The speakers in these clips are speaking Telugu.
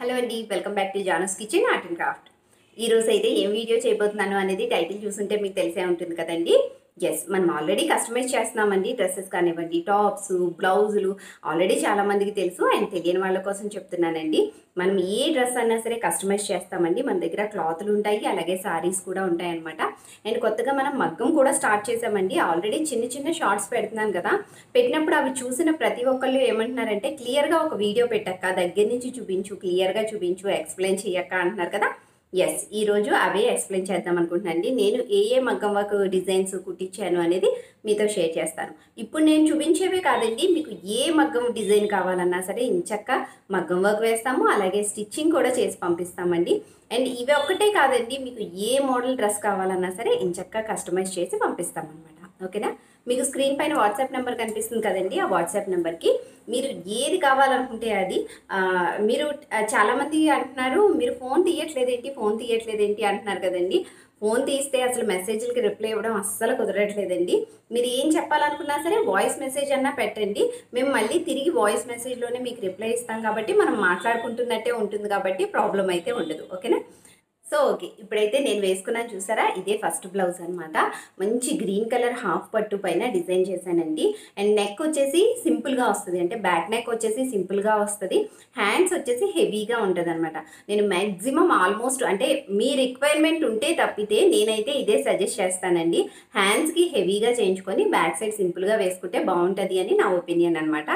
హలో అండి welcome back to Jana's Kitchen Art and Craft ఈ రోజు అయితే ఏం వీడియో చేయబోతున్నాను అనేది టైటిల్ చూసుంటే మీకు తెలిసే ఉంటుంది కదండి ఎస్ మనం ఆల్రెడీ కస్టమైజ్ చేస్తున్నామండి డ్రెస్సెస్ కానివ్వండి టాప్స్ బ్లౌజులు ఆల్రెడీ చాలా మందికి తెలుసు అండ్ తెలియని వాళ్ళ కోసం చెప్తున్నానండి మనం ఏ డ్రెస్ అన్నా సరే కస్టమైజ్ చేస్తామండి మన దగ్గర క్లాతులు ఉంటాయి అలాగే సారీస్ కూడా ఉంటాయి అనమాట అండ్ కొత్తగా మనం మగ్గం కూడా స్టార్ట్ చేసామండి ఆల్రెడీ చిన్న చిన్న షార్ట్స్ పెడుతున్నాను కదా పెట్టినప్పుడు అవి చూసిన ప్రతి ఒక్కళ్ళు ఏమంటున్నారంటే క్లియర్గా ఒక వీడియో పెట్టక్క దగ్గర నుంచి చూపించు క్లియర్గా చూపించు ఎక్స్ప్లెయిన్ చేయక్క అంటున్నారు కదా ఎస్ ఈరోజు అవే ఎక్స్ప్లెయిన్ చేద్దాం అనుకుంటున్నానండి నేను ఏ ఏ మగ్గం వర్క్ డిజైన్స్ కుట్టించాను అనేది మీతో షేర్ చేస్తాను ఇప్పుడు నేను చూపించేవే కాదండి మీకు ఏ మగ్గం డిజైన్ కావాలన్నా సరే ఇంచక్క మగ్గం వర్క్ వేస్తాము అలాగే స్టిచ్చింగ్ కూడా చేసి పంపిస్తామండి అండ్ ఇవి ఒక్కటే కాదండి మీకు ఏ మోడల్ డ్రెస్ కావాలన్నా సరే ఇంచక్క కస్టమైజ్ చేసి పంపిస్తామన్నమాట ఓకేనా మీకు స్క్రీన్ పైన వాట్సాప్ నెంబర్ కనిపిస్తుంది కదండి ఆ వాట్సాప్ నెంబర్కి మీరు ఏది కావాలనుకుంటే అది ఆ, మీరు ఆ, చాలామంది అంటున్నారు మీరు ఫోన్ తీయట్లేదేంటి ఫోన్ తీయట్లేదేంటి అంటున్నారు కదండి ఫోన్ తీస్తే అసలు మెసేజ్లకి రిప్లై ఇవ్వడం అస్సలు కుదరట్లేదండి మీరు ఏం చెప్పాలనుకున్నా సరే వాయిస్ మెసేజ్ అన్నా పెట్టండి మేము మళ్ళీ తిరిగి వాయిస్ మెసేజ్లోనే మీకు రిప్లై ఇస్తాం కాబట్టి మనం మాట్లాడుకుంటున్నట్టే ఉంటుంది కాబట్టి ప్రాబ్లం అయితే ఉండదు ఓకేనా సో ఓకే ఇప్పుడైతే నేను వేసుకున్నాను చూసారా ఇదే ఫస్ట్ బ్లౌజ్ అనమాట మంచి గ్రీన్ కలర్ హాఫ్ పట్టు పైన డిజైన్ చేశానండి అండ్ నెక్ వచ్చేసి సింపుల్గా వస్తుంది అంటే బ్యాక్ నెక్ వచ్చేసి సింపుల్గా వస్తుంది హ్యాండ్స్ వచ్చేసి హెవీగా ఉంటుంది అనమాట నేను మ్యాక్సిమం ఆల్మోస్ట్ అంటే మీ రిక్వైర్మెంట్ ఉంటే తప్పితే నేనైతే ఇదే సజెస్ట్ చేస్తానండి హ్యాండ్స్కి హెవీగా చేయించుకొని బ్యాక్ సైడ్ సింపుల్గా వేసుకుంటే బాగుంటుంది అని నా ఒపీనియన్ అనమాట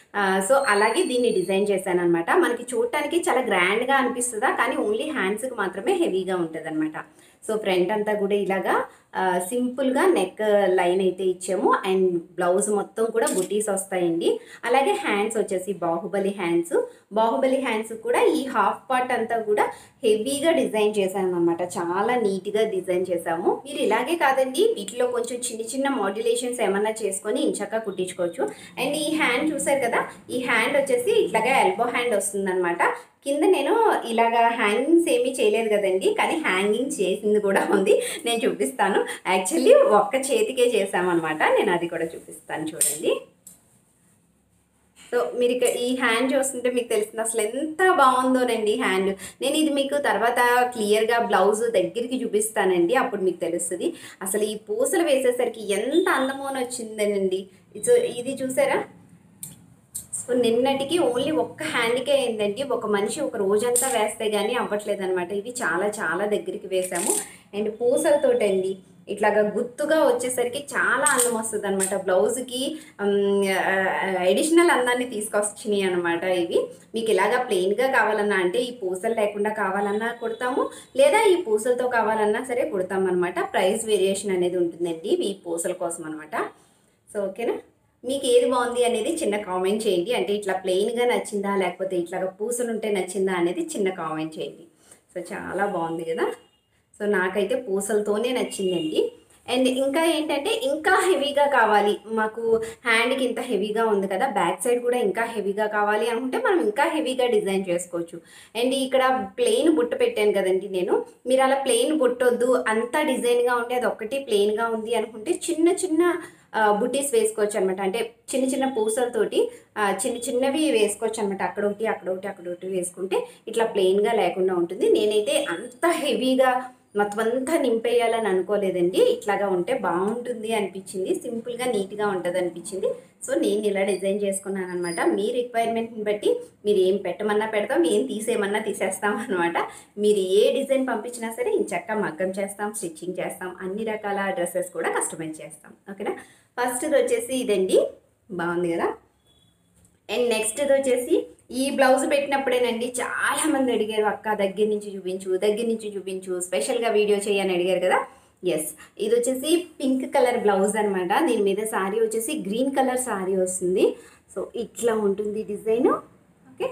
సో అలాగే దీన్ని డిజైన్ చేశాను అనమాట మనకి చూడటానికి చాలా గ్రాండ్గా అనిపిస్తుందా కానీ ఓన్లీ హ్యాండ్స్కి మాత్రమే హెవీగా ఉంటుంది అనమాట సో ఫ్రంట్ అంతా కూడా ఇలాగా ఆ, సింపుల్గా నెక్ లైన్ అయితే ఇచ్చాము అండ్ బ్లౌజ్ మొత్తం కూడా బుటీస్ వస్తాయండి అలాగే హ్యాండ్స్ వచ్చేసి బాహుబలి హ్యాండ్స్ బాహుబలి హ్యాండ్స్ కూడా ఈ హాఫ్ పార్ట్ అంతా కూడా హెవీగా డిజైన్ చేశాను అనమాట చాలా నీట్గా డిజైన్ చేశాము మీరు ఇలాగే కాదండి వీటిలో కొంచెం చిన్న చిన్న మాడ్యులేషన్స్ ఏమన్నా చేసుకొని ఇంచక్క కుట్టించుకోవచ్చు అండ్ ఈ హ్యాండ్ చూసారు కదా ఈ హ్యాండ్ వచ్చేసి ఇట్లాగా ఎల్బో హ్యాండ్ వస్తుందన్నమాట కింద నేను ఇలాగా హ్యాంగింగ్స్ ఏమీ చేయలేదు కదండి కానీ హ్యాంగింగ్ చేసింది కూడా ఉంది నేను చూపిస్తాను యాక్చువల్లీ ఒక్క చేతికే చేసామన్నమాట నేను అది కూడా చూపిస్తాను చూడండి సో మీరు ఇక ఈ హ్యాండ్ చూస్తుంటే మీకు తెలుస్తుంది అసలు ఎంత బాగుందోనండి హ్యాండ్ నేను ఇది మీకు తర్వాత క్లియర్గా బ్లౌజ్ దగ్గరికి చూపిస్తానండి అప్పుడు మీకు తెలుస్తుంది అసలు ఈ పూసలు వేసేసరికి ఎంత అందమోని వచ్చిందనండి సో ఇది చూసారా సో నిన్నటికి ఓన్లీ ఒక్క హ్యాండ్కే అయిందండి ఒక మనిషి ఒక రోజంతా వేస్తే కానీ అవ్వట్లేదు అనమాట ఇవి చాలా చాలా దగ్గరికి వేసాము అండ్ పూసలతోటండి ఇట్లాగా గుత్తుగా వచ్చేసరికి చాలా అందం వస్తుంది అనమాట బ్లౌజ్కి ఎడిషనల్ అందాన్ని తీసుకొచ్చినాయి అనమాట ఇవి మీకు ఇలాగా ప్లెయిన్గా కావాలన్నా అంటే ఈ పూసలు లేకుండా కావాలన్నా కుడతాము లేదా ఈ పూసలతో కావాలన్నా సరే కుడతాం అనమాట ప్రైస్ వేరియేషన్ అనేది ఉంటుందండి ఈ పూసల కోసం అనమాట సో ఓకేనా మీకు ఏది బాగుంది అనేది చిన్న కామెంట్ చేయండి అంటే ఇట్లా ప్లెయిన్గా నచ్చిందా లేకపోతే ఇట్లాగా పూసలు ఉంటే నచ్చిందా అనేది చిన్న కామెంట్ చేయండి సో చాలా బాగుంది కదా సో నాకైతే పూసలతోనే నచ్చిందండి అండ్ ఇంకా ఏంటంటే ఇంకా హెవీగా కావాలి మాకు హ్యాండ్కి ఇంత హెవీగా ఉంది కదా బ్యాక్ సైడ్ కూడా ఇంకా హెవీగా కావాలి అనుకుంటే మనం ఇంకా హెవీగా డిజైన్ చేసుకోవచ్చు అండ్ ఇక్కడ ప్లెయిన్ బుట్ట పెట్టాను కదండి నేను మీరు అలా ప్లెయిన్ బుట్టొద్దు అంతా డిజైన్గా ఉంటే అది ఒక్కటి ప్లెయిన్గా ఉంది అనుకుంటే చిన్న చిన్న బుటీస్ వేసుకోవచ్చు అనమాట అంటే చిన్న చిన్న పూసలతోటి ఆ, చిన్న చిన్నవి వేసుకోవచ్చు అనమాట అక్కడ ఒకటి అక్కడ ఒకటి అక్కడ ఒకటి వేసుకుంటే ఇట్లా ప్లెయిన్గా లేకుండా ఉంటుంది నేనైతే అంత హెవీగా మొత్తం అంతా నింపేయాలని అనుకోలేదండి ఇట్లాగా ఉంటే బాగుంటుంది అనిపించింది సింపుల్గా నీట్గా ఉంటుంది అనిపించింది సో నేను ఇలా డిజైన్ చేసుకున్నాను అనమాట మీ రిక్వైర్మెంట్ని బట్టి మీరు ఏం పెట్టమన్నా పెడతాం ఏం తీసేయమన్నా తీసేస్తాం అనమాట మీరు ఏ డిజైన్ పంపించినా సరే ఇంచక్క మగ్గం చేస్తాం స్టిచ్చింగ్ చేస్తాం అన్ని రకాల డ్రెస్సెస్ కూడా కస్టమైజ్ చేస్తాం ఓకేనా ఫస్ట్ వచ్చేసి ఇదండి బాగుంది కదా అండ్ నెక్స్ట్ ఇది వచ్చేసి ఈ బ్లౌజ్ పెట్టినప్పుడేనండి చాలా మంది అడిగారు అక్క దగ్గర నుంచి చూపించు దగ్గర నుంచి చూపించు స్పెషల్గా వీడియో చేయని అడిగారు కదా ఎస్ ఇది వచ్చేసి పింక్ కలర్ బ్లౌజ్ అనమాట దీని మీద శారీ వచ్చేసి గ్రీన్ కలర్ శారీ వస్తుంది సో ఇట్లా ఉంటుంది డిజైన్ ఓకే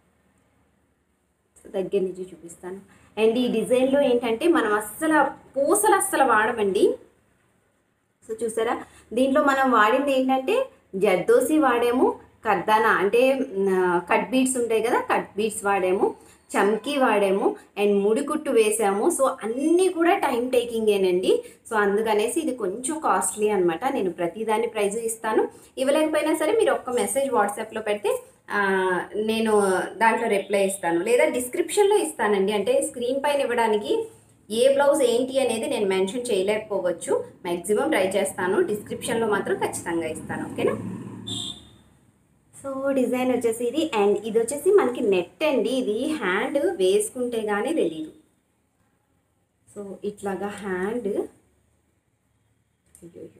సో దగ్గర నుంచి చూపిస్తాను అండ్ ఈ డిజైన్లో ఏంటంటే మనం అస్సలు పూసలు అస్సలు వాడమండి సో చూసారా దీంట్లో మనం వాడింది ఏంటంటే జర్దోసి వాడాము కర్దానా అంటే మ్, కట్ బీడ్స్ ఉంటాయి కదా కట్ బీడ్స్ వాడాము చమ్కీ వాడాము అండ్ ముడికుట్టు వేసాము సో అన్నీ కూడా టైం టేకింగేనండి సో అందుకనేసి ఇది కొంచెం కాస్ట్లీ అనమాట నేను ప్రతిదాని ప్రైజ్ ఇస్తాను ఇవ్వలేకపోయినా సరే మీరు ఒక్క మెసేజ్ వాట్సాప్లో పెడితే ఆ, నేను దాంట్లో రిప్లై ఇస్తాను లేదా డిస్క్రిప్షన్లో ఇస్తానండి అంటే స్క్రీన్ పైన ఇవ్వడానికి ఏ బ్లౌజ్ ఏంటి అనేది నేను మెన్షన్ చేయలేకపోవచ్చు మ్యాక్సిమం ట్రై చేస్తాను డిస్క్రిప్షన్లో మాత్రం ఖచ్చితంగా ఇస్తాను ఓకేనా సో డిజైన్ వచ్చేసి ఇది అండ్ ఇది వచ్చేసి మనకి నెట్ అండి ఇది హ్యాండ్ వేసుకుంటే కానీ తెలియదు సో ఇట్లాగా హ్యాండ్ అయ్యో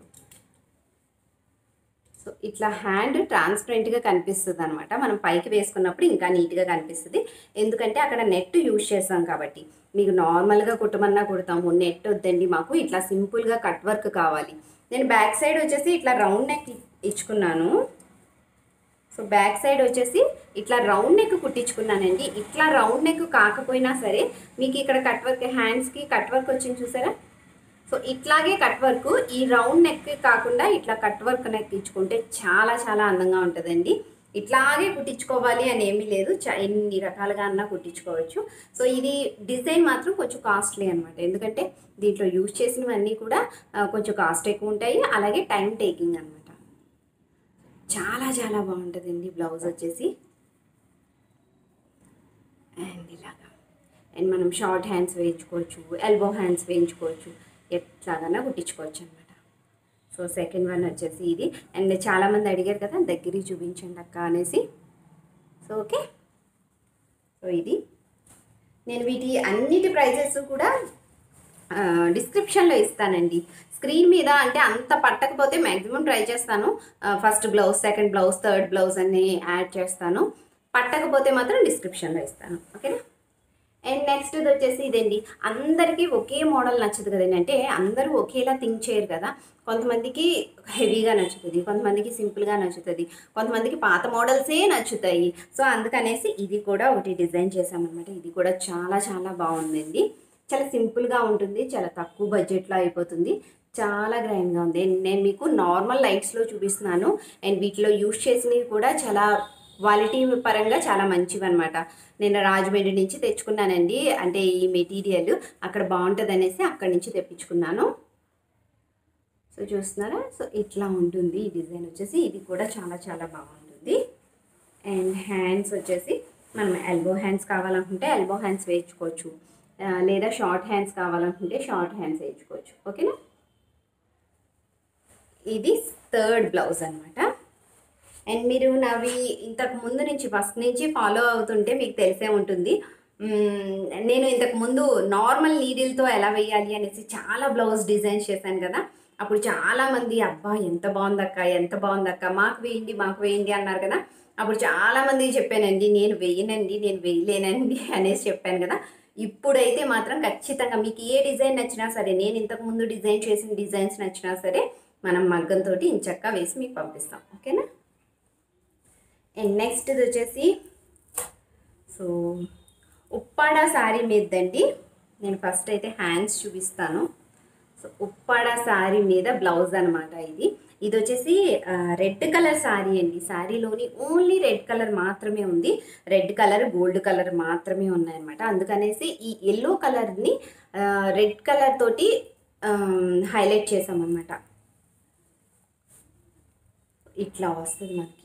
సో ఇట్లా హ్యాండ్ ట్రాన్స్పరెంట్గా కనిపిస్తుంది అనమాట మనం పైకి వేసుకున్నప్పుడు ఇంకా నీట్గా కనిపిస్తుంది ఎందుకంటే అక్కడ నెట్ యూజ్ చేస్తాం కాబట్టి మీకు నార్మల్గా కుట్టమన్నా కుడతాము నెట్ వద్దండి మాకు ఇట్లా సింపుల్గా కట్ వర్క్ కావాలి నేను బ్యాక్ సైడ్ వచ్చేసి ఇట్లా రౌండ్ నెక్ ఇచ్చుకున్నాను సో బ్యాక్ సైడ్ వచ్చేసి ఇట్లా రౌండ్ నెక్ కుట్టించుకున్నానండి ఇట్లా రౌండ్ నెక్ కాకపోయినా సరే మీకు ఇక్కడ కట్ వర్క్ హ్యాండ్స్కి కట్ వర్క్ వచ్చింది చూసారా సో ఇట్లాగే కట్ వర్క్ ఈ రౌండ్ నెక్ కాకుండా ఇట్లా కట్ వర్క్ నెక్ ఇచ్చుకుంటే చాలా చాలా అందంగా ఉంటుందండి ఇట్లాగే కుట్టించుకోవాలి అని ఏమీ లేదు చ- ఎన్ని రకాలుగా అన్నా కుట్టించుకోవచ్చు సో ఇది డిజైన్ మాత్రం కొంచెం కాస్ట్లీ అనమాట ఎందుకంటే దీంట్లో యూజ్ చేసినవన్నీ కూడా ఆ, కొంచెం కాస్ట్ ఎక్కువ ఉంటాయి అలాగే టైం టేకింగ్ అనమాట చాలా చాలా బాగుంటుందండి బ్లౌజ్ వచ్చేసి అండ్ ఇలాగా అండ్ మనం షార్ట్ హ్యాండ్స్ వేయించుకోవచ్చు ఎల్బో హ్యాండ్స్ వేయించుకోవచ్చు ఎట్లాగైనా కుట్టించుకోవచ్చు అనమాట సో సెకండ్ వన్ వచ్చేసి ఇది అండ్ చాలామంది అడిగారు కదా దగ్గరికి చూపించండి అక్క అనేసి సో ఓకే సో ఇది నేను వీటి అన్నిటి ప్రైజెస్ కూడా డిస్క్రిప్షన్లో ఇస్తానండి స్క్రీన్ మీద అంటే అంత పట్టకపోతే మ్యాక్సిమం ట్రై చేస్తాను first blouse second blouse third blouse అన్ని యాడ్ చేస్తాను పట్టకపోతే మాత్రం డిస్క్రిప్షన్లో ఇస్తాను ఓకేనా అండ్ నెక్స్ట్ ఇది వచ్చేసి ఇదండి అందరికీ ఒకే మోడల్ నచ్చదు కదండి అంటే అందరూ ఒకేలా థింక్ చేయరు కదా కొంతమందికి హెవీగా నచ్చుతుంది కొంతమందికి సింపుల్గా నచ్చుతుంది కొంతమందికి పాత మోడల్సే నచ్చుతాయి సో అందుకనేసి ఇది కూడా ఒకటి డిజైన్ చేశామన్నమాట ఇది కూడా చాలా చాలా బాగుందండి చాలా సింపుల్గా ఉంటుంది చాలా తక్కువ బడ్జెట్లో అయిపోతుంది చాలా గ్రాండ్గా ఉంది నేను మీకు నార్మల్ లైట్స్లో చూపిస్తున్నాను అండ్ వీటిలో యూస్ చేసినవి కూడా చాలా క్వాలిటీ పరంగా చాలా మంచివి అనమాట నేను రాజమండ్రి నుంచి తెచ్చుకున్నానండి అంటే ఈ మెటీరియల్ అక్కడ బాగుంటుంది అనేసి అక్కడి నుంచి తెప్పించుకున్నాను సో చూస్తున్నారా సో ఇట్లా ఉంటుంది ఈ డిజైన్ వచ్చేసి ఇది కూడా చాలా చాలా బాగుంటుంది అండ్ హ్యాండ్స్ వచ్చేసి మనం ఎల్బో హ్యాండ్స్ కావాలనుకుంటే ఎల్బో హ్యాండ్స్ వేయించుకోవచ్చు ఆ, లేదా షార్ట్ హ్యాండ్స్ కావాలనుకుంటే షార్ట్ హ్యాండ్స్ వేయించుకోవచ్చు ఓకేనా ఇది థర్డ్ బ్లౌజ్ అనమాట అండ్ మీరు నావి ఇంతకు ముందు నుంచి ఫస్ట్ నుంచి ఫాలో అవుతుంటే మీకు తెలిసే ఉంటుంది మ్మ్, నేను ఇంతకు ముందు నార్మల్ నీడిల్తో ఎలా వేయాలి అనేసి చాలా బ్లౌజ్ డిజైన్స్ చేశాను కదా అప్పుడు చాలా మంది అబ్బా ఎంత బాగుందక్క ఎంత బాగుందక్క మాకు వేయండి మాకు వేయండి అన్నారు కదా అప్పుడు చాలా మందికి చెప్పానండి నేను వేయనండి నేను వేయలేనండి అనేసి చెప్పాను కదా ఇప్పుడైతే మాత్రం ఖచ్చితంగా మీకు ఏ డిజైన్ నచ్చినా సరే నేను ఇంతకు ముందు డిజైన్ చేసిన డిజైన్స్ నచ్చినా సరే మనం మగ్గంతో ఇంచక్క వేసి మీకు పంపిస్తాం ఓకేనా అండ్ నెక్స్ట్ ఇది వచ్చేసి సో ఉప్పాడ శారీ మీదండి నేను ఫస్ట్ అయితే హ్యాండ్స్ చూపిస్తాను సో ఉప్పాడ శారీ మీద బ్లౌజ్ అనమాట ఇది ఇది వచ్చేసి రెడ్ కలర్ శారీ అండి శారీలోని ఓన్లీ రెడ్ కలర్ మాత్రమే ఉంది రెడ్ కలర్ గోల్డ్ కలర్ మాత్రమే ఉన్నాయన్నమాట అందుకనేసి ఈ ఎల్లో కలర్ని రెడ్ కలర్ తోటి హైలైట్ చేసామన్నమాట ఇట్లా వస్తుంది మనకి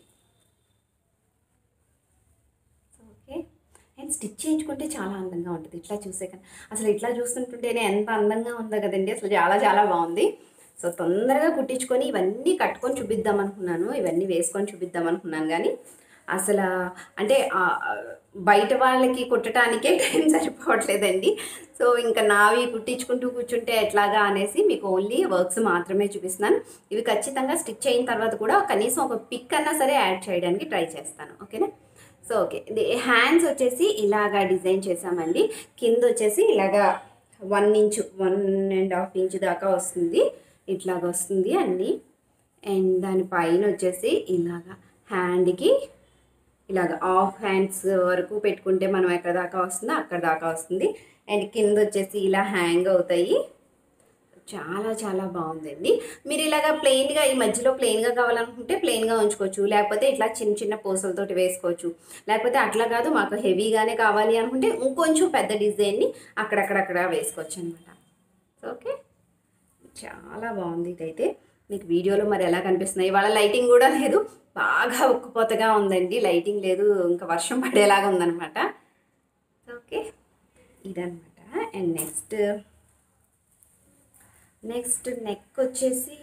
ఓకే అండ్ స్టిచ్ చేయించుకుంటే చాలా అందంగా ఉంటుంది ఇట్లా చూసే కానీ అసలు ఇట్లా చూస్తుంటుంటేనే ఎంత అందంగా ఉందో కదండి అసలు చాలా చాలా బాగుంది సో తొందరగా కుట్టించుకొని ఇవన్నీ కట్టుకొని చూపిద్దాం అనుకున్నాను ఇవన్నీ వేసుకొని చూపిద్దాం అనుకున్నాను కానీ అసలు అంటే ఆ, బయట వాళ్ళకి కుట్టడానికే టైం సరిపోవట్లేదండి సో ఇంకా నావి కుట్టించుకుంటూ కూర్చుంటే ఎట్లాగా అనేసి మీకు ఓన్లీ వర్క్స్ మాత్రమే చూపిస్తున్నాను ఇవి ఖచ్చితంగా స్టిచ్ అయిన తర్వాత కూడా కనీసం ఒక పిక్ అన్నా సరే యాడ్ చేయడానికి ట్రై చేస్తాను ఓకేనా సో ఓకే ఇది హ్యాండ్స్ వచ్చేసి ఇలాగా డిజైన్ చేసామండి కింద వచ్చేసి ఇలాగా one inch one and half inch దాకా వస్తుంది ఇట్లాగ వస్తుంది అన్నీ అండ్ దాని పైన వచ్చేసి ఇలాగా హ్యాండ్కి ఇలాగ ఆఫ్ హ్యాండ్స్ వరకు పెట్టుకుంటే మనం ఎక్కడ దాకా వస్తుందో అక్కడ దాకా వస్తుంది అండ్ కింద వచ్చేసి ఇలా హ్యాంగ్ అవుతాయి చాలా చాలా బాగుందండి మీరు ఇలాగ ప్లెయిన్గా ఈ మధ్యలో ప్లెయిన్గా కావాలనుకుంటే ప్లెయిన్గా ఉంచుకోవచ్చు లేకపోతే ఇట్లా చిన్న చిన్న పూసలతోటి వేసుకోవచ్చు లేకపోతే అట్లా కాదు మాకు హెవీగానే కావాలి అనుకుంటే ఇంకొంచెం పెద్ద డిజైన్ని అక్కడక్కడక్కడ వేసుకోవచ్చు అనమాట ఓకే చాలా బాగుంది ఇదైతే మీకు వీడియోలో మరి ఎలా కనిపిస్తున్నాయి ఇవాళ లైటింగ్ కూడా లేదు బాగా ఉక్కుపోతగా ఉందండి లైటింగ్ లేదు ఇంకా వర్షం పడేలాగా ఉందన్నమాట ఓకే ఇదనమాట అండ్ నెక్స్ట్ నెక్స్ట్ నెక్ వచ్చేసి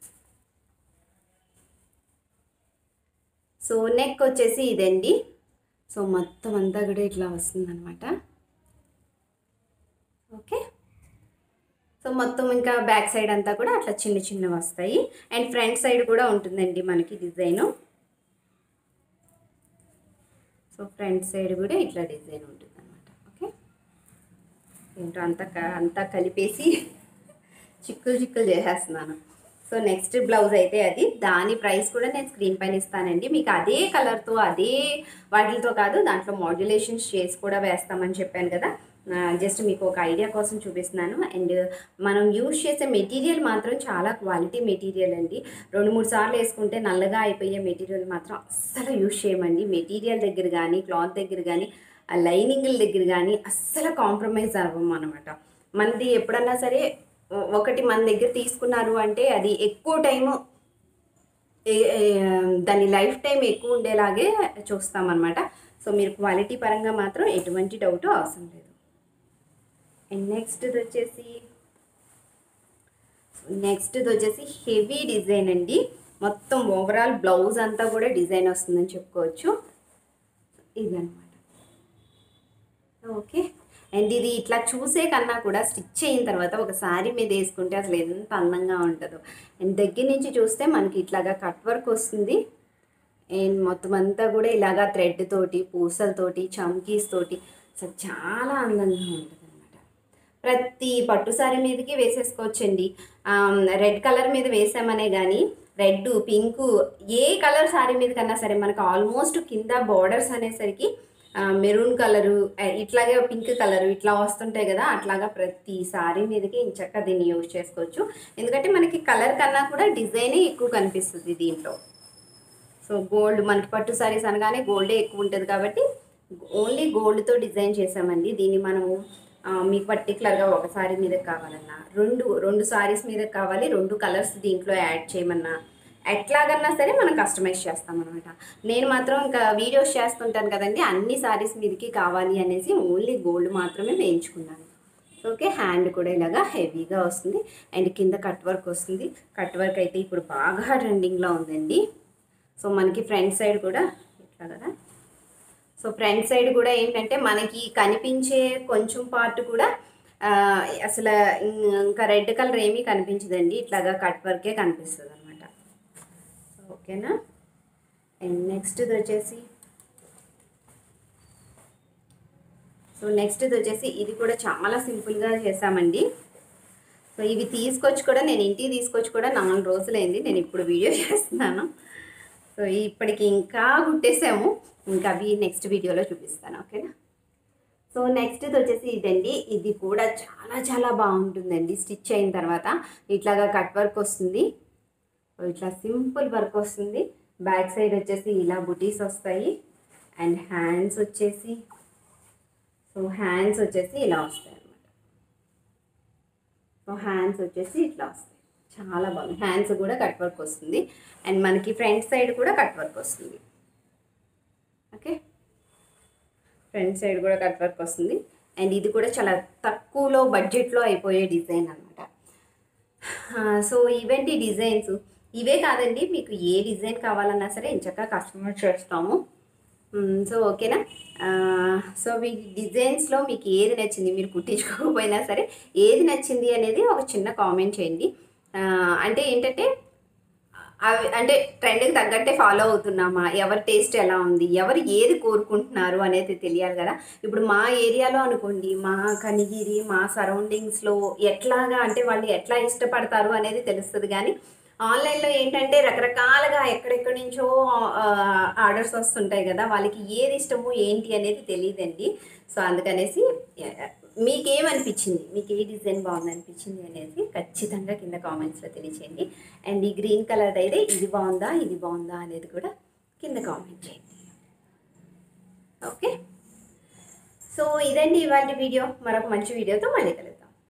సో నెక్ వచ్చేసి ఇదండి సో మొత్తం అంతా కూడా ఇట్లా వస్తుందన్నమాట ఓకే సో మొత్తం ఇంకా బ్యాక్ సైడ్ అంతా కూడా అట్లా చిన్న చిన్నవి వస్తాయి అండ్ ఫ్రంట్ సైడ్ కూడా ఉంటుందండి మనకి డిజైను సో ఫ్రంట్ సైడ్ కూడా ఇట్లా డిజైన్ ఉంటుంది అనమాట ఓకే ఏంటో అంతా క- అంతా కలిపేసి చిక్కులు చిక్కులు చేసేస్తున్నాను సో నెక్స్ట్ బ్లౌజ్ అయితే అది దాని ప్రైస్ కూడా నేను స్క్రీన్ పైన ఇస్తానండి మీకు అదే కలర్తో అదే వాటితో కాదు దాంట్లో మాడ్యులేషన్స్ చేసి కూడా వేస్తామని చెప్పాను కదా జస్ట్ మీకు ఒక ఐడియా కోసం చూపిస్తున్నాను అండ్ మనం యూజ్ చేసే మెటీరియల్ మాత్రం చాలా క్వాలిటీ మెటీరియల్ అండి రెండు మూడు సార్లు వేసుకుంటే నల్లగా అయిపోయే మెటీరియల్ మాత్రం అస్సలు యూజ్ చేయమండి మెటీరియల్ దగ్గర కానీ క్లాత్ దగ్గర కానీ ఆ లైనింగ్ల దగ్గర కానీ అస్సలు కాంప్రమైజ్ అవ్వము అనమాట మనది ఎప్పుడన్నా సరే ఒ- ఒకటి మన దగ్గర తీసుకున్నారు అంటే అది ఎక్కువ టైము ఏ- ఏ- దాని లైఫ్ టైం ఎక్కువ ఉండేలాగే చూస్తామన్నమాట సో మీరు క్వాలిటీ పరంగా మాత్రం ఎటువంటి డౌట్ అవసరం లేదు అండ్ నెక్స్ట్ వచ్చేసి నెక్స్ట్ వచ్చేసి హెవీ డిజైన్ అండి మొత్తం ఓవరాల్ బ్లౌజ్ అంతా కూడా డిజైన్ వస్తుందని చెప్పుకోవచ్చు ఇదన్నమాట ఓకే అండ్ ఇది ఇట్లా చూసే కన్నా కూడా స్టిచ్ అయిన తర్వాత ఒక శారీ మీద వేసుకుంటే అసలు ఎంత అందంగా ఉంటుందో అండ్ దగ్గర నుంచి చూస్తే మనకి ఇట్లాగా కట్ వర్క్ వస్తుంది అండ్ మొత్తం అంతా కూడా ఇలాగా థ్రెడ్ తోటి పూసలతోటి చమ్కీస్ తోటి అసలు చాలా అందంగా ఉంటుంది అనమాట ప్రతి పట్టు సారీ మీదకి వేసేసుకోవచ్చండి రెడ్ కలర్ మీద వేసామనే కానీ రెడ్ పింక్ ఏ కలర్ సారీ మీద కన్నా సరే మనకు ఆల్మోస్ట్ కింద బార్డర్స్ అనేసరికి మెరూన్ కలరు ఇట్లాగే పింక్ కలరు ఇట్లా వస్తుంటాయి కదా అట్లాగా ప్రతి సారీ మీదకి ఇంచక్క దీన్ని యూజ్ చేసుకోవచ్చు ఎందుకంటే మనకి కలర్ కన్నా కూడా డిజైనే ఎక్కువ కనిపిస్తుంది దీంట్లో సో గోల్డ్ మనకి పట్టు సారీస్ అనగానే గోల్డే ఎక్కువ ఉంటుంది కాబట్టి ఓన్లీ గోల్డ్తో డిజైన్ చేసామండి దీన్ని మనము ఆ, మీకు పర్టికులర్గా ఒక సారీ మీద కావాలన్నా రెండు రెండు సారీస్ మీద కావాలి రెండు కలర్స్ దీంట్లో యాడ్ చేయమన్నా ఎట్లాగన్నా సరే మనం కస్టమైజ్ చేస్తాం అనమాట నేను మాత్రం ఇంకా వీడియోస్ చేస్తుంటాను కదండి అన్ని సారీస్ మీదకి కావాలి అనేసి ఓన్లీ గోల్డ్ మాత్రమే వేయించుకున్నాను ఓకే హ్యాండ్ కూడా ఇలాగా హెవీగా వస్తుంది అండ్ కింద కట్ వర్క్ వస్తుంది కట్ వర్క్ అయితే ఇప్పుడు బాగా ట్రెండింగ్లో ఉందండి సో మనకి ఫ్రంట్ సైడ్ కూడా ఇట్లా కదా సో ఫ్రంట్ సైడ్ కూడా ఏంటంటే మనకి కనిపించే కొంచెం పార్ట్ కూడా ఆ, అసలు ఇం- ఇంకా రెడ్ కలర్ ఏమీ కనిపించదండి ఇట్లాగా కట్ వర్కే కనిపిస్తుంది అనమాట ఓకేనా అండ్ నెక్స్ట్ వచ్చేసి సో నెక్స్ట్ వచ్చేసి ఇది కూడా చాలా సింపుల్గా చేసామండి సో ఇవి తీసుకొచ్చి కూడా నేను ఇంటికి తీసుకొచ్చి కూడా నాలుగు రోజులైంది నేను ఇప్పుడు వీడియో చేస్తున్నాను సో ఇప్పటికి ఇంకా కుట్టేసాము ఇంకా అవి నెక్స్ట్ వీడియోలో చూపిస్తాను ఓకేనా సో నెక్స్ట్ వచ్చేసి ఇదండి ఇది కూడా చాలా చాలా బాగుంటుందండి స్టిచ్ అయిన తర్వాత ఇట్లాగా కట్ వర్క్ వస్తుంది సో ఇట్లా సింపుల్ వర్క్ వస్తుంది బ్యాక్ సైడ్ వచ్చేసి ఇలా బుటీస్ వస్తాయి అండ్ హ్యాండ్స్ వచ్చేసి సో హ్యాండ్స్ వచ్చేసి ఇలా వస్తాయి అన్నమాట సో హ్యాండ్స్ వచ్చేసి ఇట్లా వస్తాయి చాలా బాగుంది హ్యాండ్స్ కూడా కట్ వర్క్ వస్తుంది అండ్ మనకి ఫ్రంట్ సైడ్ కూడా కట్ వర్క్ వస్తుంది ఓకే ఫ్రంట్ సైడ్ కూడా కట్ వర్క్ వస్తుంది అండ్ ఇది కూడా చాలా తక్కువలో బడ్జెట్లో అయిపోయే డిజైన్ అనమాట సో ఇవేంటి డిజైన్స్ ఇవే కాదండి మీకు ఏ డిజైన్ కావాలన్నా సరే ఇంచక్క కస్టమర్ చేస్తాము మ్మ్, సో ఓకేనా ఆ, సో మీ డిజైన్స్లో మీకు ఏది నచ్చింది మీరు కుట్టించుకోకపోయినా సరే ఏది నచ్చింది అనేది ఒక చిన్న కామెంట్ చేయండి ఆ, అంటే ఏంటంటే అవి అంటే ట్రెండ్కి తగ్గట్టే ఫాలో అవుతున్నామా ఎవరి టేస్ట్ ఎలా ఉంది ఎవరు ఏది కోరుకుంటున్నారు అనేది తెలియాలి కదా ఇప్పుడు మా ఏరియాలో అనుకోండి మా కనిగిరి మా సరౌండింగ్స్లో ఎట్లాగా అంటే వాళ్ళు ఎట్లా ఇష్టపడతారు అనేది తెలుస్తుంది కానీ ఆన్లైన్లో ఏంటంటే రకరకాలుగా ఎక్కడెక్కడి నుంచో ఆర్డర్స్ వస్తుంటాయి కదా వాళ్ళకి ఏది ఇష్టము ఏంటి అనేది తెలియదండి సో అందుకనేసి మీకేమనిపించింది మీకు ఏ డిజైన్ బాగుంది అనిపించింది అనేది ఖచ్చితంగా కింద కామెంట్స్లో తెలియచేయండి అండ్ ఈ గ్రీన్ కలర్ అయితే ఇది బాగుందా ఇది బాగుందా అనేది కూడా కింద కామెంట్ చేయండి ఓకే సో ఇదండి ఇవాళ వీడియో మరొక మంచి వీడియోతో మళ్ళీ కలుద్దాం